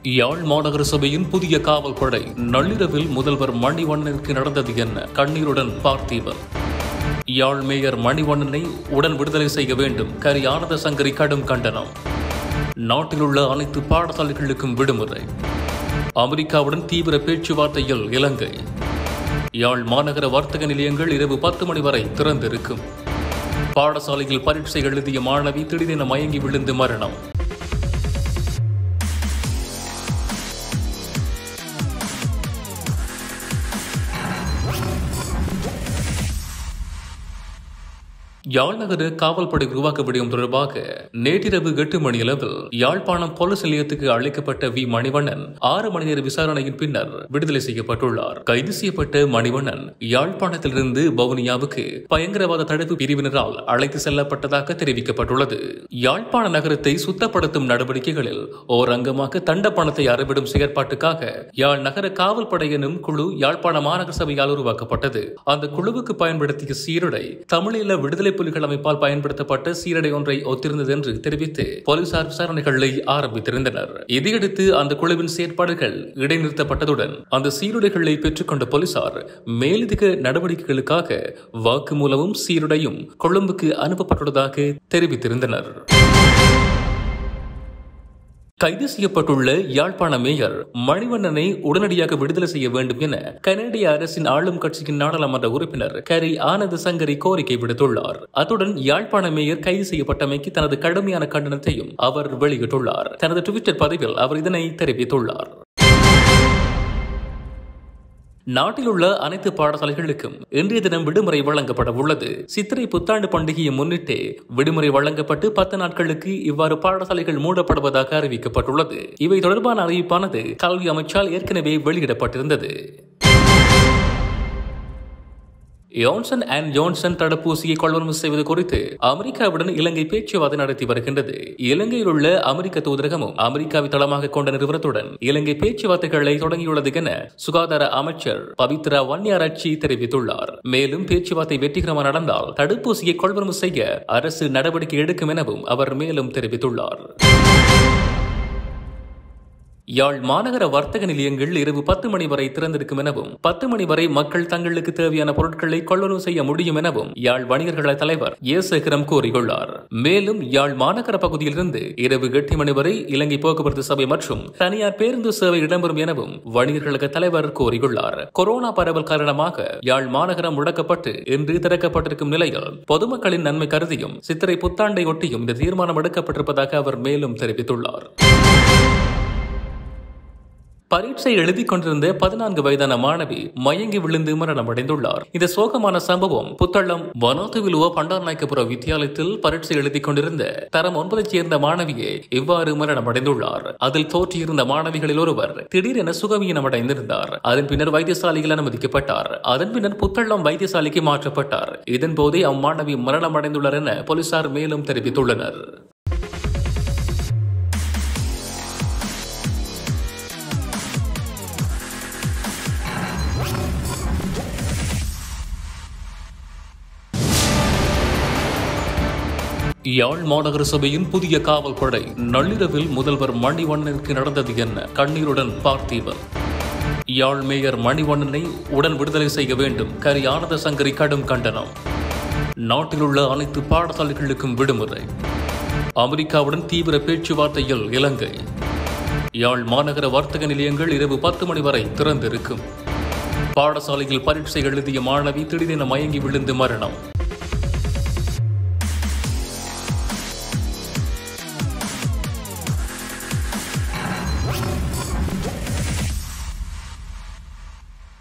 யாழ் மாநகர சபையின் புதிய காவல் படை நள்ளிரவில் முதல்வர் மணிவண்ணனுக்கு நடந்தது என்ன கண்ணீருடன் பார்த்தீபன் யாழ் மேயர் மணிவண்ணனை உடன் விடுதலை செய்ய வேண்டும் கரி ஆனந்த சங்கரி கடும் கண்டனம் நாட்டிலுள்ள அனைத்து பாடசாலைகளுக்கும் விடுமுறை அமெரிக்காவுடன் தீவிர பேச்சுவார்த்தையில் இலங்கை யாழ் மாநகர வர்த்தக நிலையங்கள் இரவு பத்து மணி வரை திறந்திருக்கும் பாடசாலையில் பரீட்சை எழுதிய மாணவி திடீரென மயங்கி விழுந்து மரணம் யாழ் நகர காவல்படை உருவாக்க விடயம் தொடர்பாக நேற்றிரவு எட்டு மணியளவில் யாழ்ப்பாணம் போலீஸ் நிலையத்துக்கு அழைக்கப்பட்ட வி மணிவண்ணன் ஆறு மணி நேர விசாரணையின் பின்னர் விடுதலை செய்யப்பட்டுள்ளார் கைது செய்யப்பட்ட மணிவண்ணன் யாழ்ப்பாணத்திலிருந்து வவுனியாவுக்கு பயங்கரவாத தடுப்பு பிரிவினரால் அழைத்து செல்லப்பட்டதாக தெரிவிக்கப்பட்டுள்ளது யாழ்ப்பாண நகரத்தை சுத்தப்படுத்தும் நடவடிக்கைகளில் ஓர் அங்கமாக தண்டப்பணத்தை அறவிடும் செயற்பாட்டுக்காக யாழ் நகர காவல்படை எனும் குழு யாழ்ப்பாண மாநகர சபையால் உருவாக்கப்பட்டது அந்த குழுவுக்கு பயன்படுத்திய சீருடை தமிழீழ விடுதலை புலிகள் அமைப்பால் பயன்படுத்தப்பட்ட சீருடை ஒன்றை ஒத்திருந்தது என்று தெரிவித்து போலீசார் விசாரணைகளை ஆரம்பித்திருந்தனர் இதையடுத்து அந்த குழுவின் செயற்பாடுகள் இடைநிறுத்தப்பட்டதுடன் அந்த சீருடைகளை பெற்றுக்கொண்ட போலீசார் மேலதிக நடவடிக்கைகளுக்காக வாக்குமூலமும் சீருடையும் கொழும்புக்கு அனுப்பப்பட்டுள்ளதாக தெரிவித்திருந்தனர் கைது செய்யப்பட்டுள்ள யாழ்ப்பாண மேயர் மணிவண்ணனை உடனடியாக விடுதலை செய்ய வேண்டும் என கனடிய அரசின் ஆளும் கட்சியின் நாடாளுமன்ற உறுப்பினர் கரி ஆனந்த சங்கரி கோரிக்கை விடுத்துள்ளார் அத்துடன் யாழ்ப்பாண மேயர் கைது செய்யப்பட்டமைக்கு தனது கடுமையான கண்டனத்தையும் அவர் வெளியிட்டுள்ளார் தனது டுவிட்டர் பதிவில் அவர் இதனை தெரிவித்துள்ளார் நாட்டில் உள்ள அனைத்து பாடசாலைகளுக்கும் இன்றைய தினம் விடுமுறை வழங்கப்பட உள்ளது சித்திரை புத்தாண்டு பண்டிகையை முன்னிட்டு விடுமுறை வழங்கப்பட்டு பத்து நாட்களுக்கு இவ்வாறு பாடசாலைகள் மூடப்படுவதாக அறிவிக்கப்பட்டுள்ளது இவை தொடர்பான அறிவிப்பானது கல்வி அமைச்சால் ஏற்கனவே வெளியிடப்பட்டிருந்தது யோன்சன் அண்ட் ஜோன்சன் தடுப்பூசியை கொள்வனவு செய்வது குறித்து அமெரிக்காவுடன் இலங்கை பேச்சுவார்த்தை நடத்தி வருகின்றது இலங்கையில் உள்ள அமெரிக்க தூதரகமும் அமெரிக்காவை தளமாக கொண்ட நிறுவனத்துடன் இலங்கை பேச்சுவார்த்தைகளை தொடங்கியுள்ளது என சுகாதார அமைச்சர் பவித்ரா வன்னியாராட்சி தெரிவித்துள்ளார் மேலும் பேச்சுவார்த்தை வெற்றிகரமாக நடந்தால் தடுப்பூசியை கொள்வனவு செய்ய அரசு நடவடிக்கை எடுக்கும் எனவும் அவர் மேலும் தெரிவித்துள்ளார் யாழ் மாநகர வர்த்தக நிலையங்கள் இரவு பத்து மணி வரை திறந்திருக்கும் எனவும் பத்து மணி வரை மக்கள் தங்களுக்கு தேவையான பொருட்களை கொள்ளளவு செய்ய முடியும் எனவும் யாழ் வணிகர்கள தலைவர் ஏசகரம் கூறியுள்ளார் மேலும் யாழ் மாநகர பகுதியிலிருந்து இரவு எட்டு மணி வரை இலங்கை போக்குவரத்து சபை மற்றும் தனியார் பேருந்து சேவை இடம்பெறும் எனவும் வணிகர்களுக்கு தலைவர் கூறியுள்ளார் கொரோனா பரவல் காரணமாக யாழ் மாநகரம் முடக்கப்பட்டு இன்று திறக்கப்பட்டிருக்கும் நிலையில் பொதுமக்களின் நன்மை கருதியும் சித்திரை புத்தாண்டை ஒட்டியும் இந்த தீர்மானம் எடுக்கப்பட்டிருப்பதாக அவர் மேலும் தெரிவித்துள்ளார் பரீட்சை எழுதிக் கொண்டிருந்த பதினான்கு வயதான மாணவி மயங்கி விழுந்து மரணமடைந்துள்ளார் இந்த சோகமான சம்பவம் புத்தளம் வனோத்துவிலுவ பண்டார்நாயக்கபுர வித்தியாலயத்தில் பரீட்சை எழுதிக் கொண்டிருந்த தரம் ஒன்பதைச் சேர்ந்த மாணவியே இவ்வாறு மரணமடைந்துள்ளார் அதில் தோற்றியிருந்த மாணவிகளில் ஒருவர் திடீரென சுகவீனமடைந்திருந்தார் அதன் பின்னர் வைத்தியசாலையில் அனுமதிக்கப்பட்டார் அதன் பின்னர் புத்தளம் வைத்தியசாலைக்கு மாற்றப்பட்டார் இதன் போதே அம்மாணவி மரணமடைந்துள்ளார் என போலீசார் மேலும் தெரிவித்துள்ளனர் யாழ் மாநகர சபையின் புதிய காவல் படை நள்ளிரவில் முதல்வர் மணிவண்ணனுக்கு நடந்தது என்ன கண்ணீருடன் பார்த்தீபன் யாழ் மேயர் மணிவண்ணனை உடன் விடுதலை செய்ய வேண்டும் கரி ஆனந்த சங்கரி கடும் கண்டனம் நாட்டிலுள்ள அனைத்து பாடசாலைகளுக்கும் விடுமுறை அமெரிக்காவுடன் தீவிர பேச்சுவார்த்தையில் இலங்கை யாழ் மாநகர வர்த்தக நிலையங்கள் இரவு பத்து மணி வரை திறந்திருக்கும் பாடசாலையில் பரீட்சை எழுதிய மாணவி திடீரென மயங்கி விழுந்து மரணம்